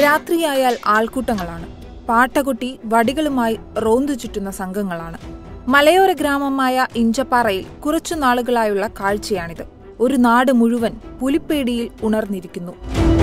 രാത്രിയായാൽ ആൾക്കൂട്ടങ്ങളാണ് പാട്ടകൊട്ടി വടികളുമായി റോന്തു ചുറ്റുന്ന സംഘങ്ങളാണ് മലയോര ഗ്രാമമായ ഇഞ്ചപ്പാറയിൽ കുറച്ചു നാളുകളായുള്ള കാഴ്ചയാണിത് ഒരു നാട് മുഴുവൻ പുലിപ്പേടിയിൽ ഉണർന്നിരിക്കുന്നു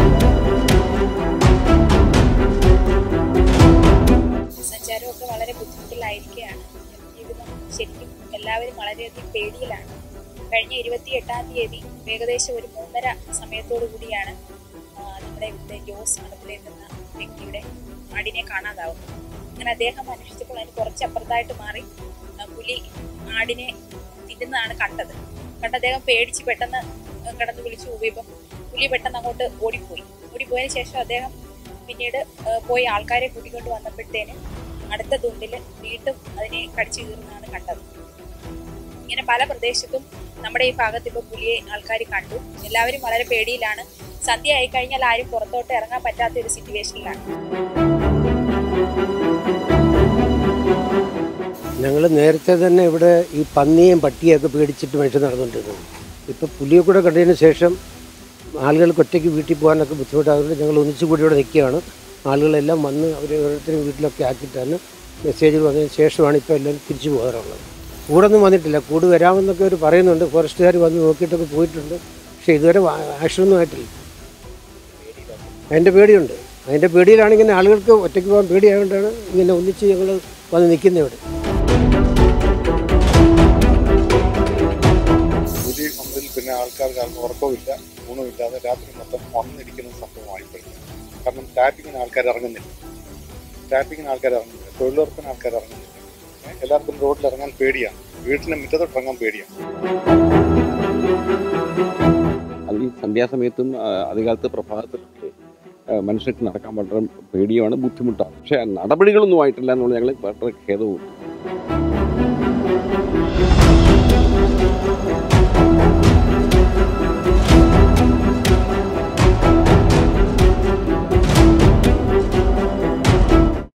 സഞ്ചാരമൊക്കെ വളരെ ബുദ്ധിമുട്ടിലായിരിക്കുകയാണ് ജീവിതം ശരിക്കും എല്ലാവരും വളരെയധികം പേടിയിലാണ് കഴിഞ്ഞ ഇരുപത്തി എട്ടാം തീയതി ഏകദേശം ഒരു മൂന്നര സമയത്തോടു കൂടിയാണ് ആ, നമ്മുടെ ഇവിടുത്തെ ജോസ് മഠത്തിലേക്ക് എന്ന വ്യക്തിയുടെ ആടിനെ കാണാതാവുന്നത് അങ്ങനെ അദ്ദേഹം അന്വേഷിച്ചപ്പോൾ അതിന് കുറച്ച് അപ്പുറത്തായിട്ട് മാറി ആ, പുലി ആടിനെ തിന്നുന്നതാണ് കണ്ടത് കണ്ട് അദ്ദേഹം പേടിച്ച് പെട്ടെന്ന് കിടന്ന് വിളിച്ചു പോയപ്പം പുലി പെട്ടെന്ന് അങ്ങോട്ട് ഓടിപ്പോയി ഓടിപ്പോയതിന് ശേഷം അദ്ദേഹം പിന്നീട് ആ, പോയി ആൾക്കാരെ കൂട്ടിക്കൊണ്ട് വന്നപ്പോഴത്തേന് അടുത്ത തുണ്ടിൽ വീണ്ടും അതിനെ കടിച്ചു കീറുന്നതാണ് കണ്ടത് ഇങ്ങനെ പല പ്രദേശത്തും നമ്മുടെ ഈ ഭാഗത്ത് ഇപ്പോൾ പുലിയെ ആൾക്കാർ കണ്ടു എല്ലാവരും വളരെ പേടിയിലാണ് സന്ധ്യ ആയി കഴിഞ്ഞാൽ ആരും പുറത്തോട്ട് ഇറങ്ങാൻ പറ്റാത്ത ഒരു സിറ്റുവേഷനിലാണ് ഞങ്ങൾ നേരത്തെ തന്നെ ഇവിടെ ഈ പന്നിയും പട്ടിയൊക്കെ പേടിച്ചിട്ട് മനുഷ്യൻ നടന്നുകൊണ്ടിരുന്നത് ഇപ്പോൾ പുലിയെ കൂടെ കണ്ടതിന് ശേഷം ആളുകൾക്ക് ഒറ്റയ്ക്ക് വീട്ടിൽ പോകാനൊക്കെ ബുദ്ധിമുട്ടായതുകൊണ്ട് ഞങ്ങൾ ഒന്നിച്ചു കൂടി ഇവിടെ നിൽക്കുകയാണ് ആളുകളെല്ലാം വന്ന് അവർ ഓരോരുത്തരും വീട്ടിലൊക്കെ ആക്കിയിട്ടാണ് മെസ്സേജ് വന്നതിന് ശേഷമാണ് ഇപ്പോൾ എല്ലാവരും തിരിച്ചു പോകാറുള്ളത് കൂടൊന്നും വന്നിട്ടില്ല കൂട് വരാമെന്നൊക്കെ അവർ പറയുന്നുണ്ട് ഫോറസ്റ്റുകാർ വന്ന് നോക്കിയിട്ടൊക്കെ പോയിട്ടുണ്ട് പക്ഷേ ഇതുവരെ വാ- ആക്ഷനൊന്നും ആയിട്ടില്ല അതിൻ്റെ പേടിയുണ്ട് അതിൻ്റെ പേടിയിലാണ് ഇങ്ങനെ ആളുകൾക്ക് ഒറ്റയ്ക്ക് പോകാൻ പേടിയായതുകൊണ്ടാണ് ഇങ്ങനെ ഒന്നിച്ച് ഞങ്ങൾ വന്ന് നിൽക്കുന്നത് ഇവിടെ പുലി വന്നതിൽ പിന്നെ ആൾക്കാർക്ക് ആർക്കും ഉറക്കമില്ല ഊണുമില്ലാതെ രാത്രി മൊത്തം വന്നിരിക്കുന്ന സംഭവമായിപ്പോയി കാരണം ടാപ്പിങ്ങിന് ആൾക്കാർ ഇറങ്ങുന്നില്ല ടാപ്പിങ്ങിന് ആൾക്കാർ ഇറങ്ങുന്നില്ല തൊഴിലുറപ്പിന് ആൾക്കാർ ഇറങ്ങുന്നില്ല ഏ, എല്ലാവർക്കും റോഡിൽ ഇറങ്ങാൻ പേടിയാണ് വീട്ടിന് മുറ്റത്തോട്ട് ഇറങ്ങാൻ പേടിയാണ് അത് ഈ സന്ധ്യാസമയത്തും ആ, അധികാലത്ത് പ്രഭാതത്തിലൊക്കെ ആ, മനുഷ്യർക്ക് നടക്കാൻ വളരെ പേടിയാണ് ബുദ്ധിമുട്ടാണ് പക്ഷേ നടപടികളൊന്നും ആയിട്ടില്ല എന്നുള്ള ഞങ്ങൾ വളരെ ഖേദവും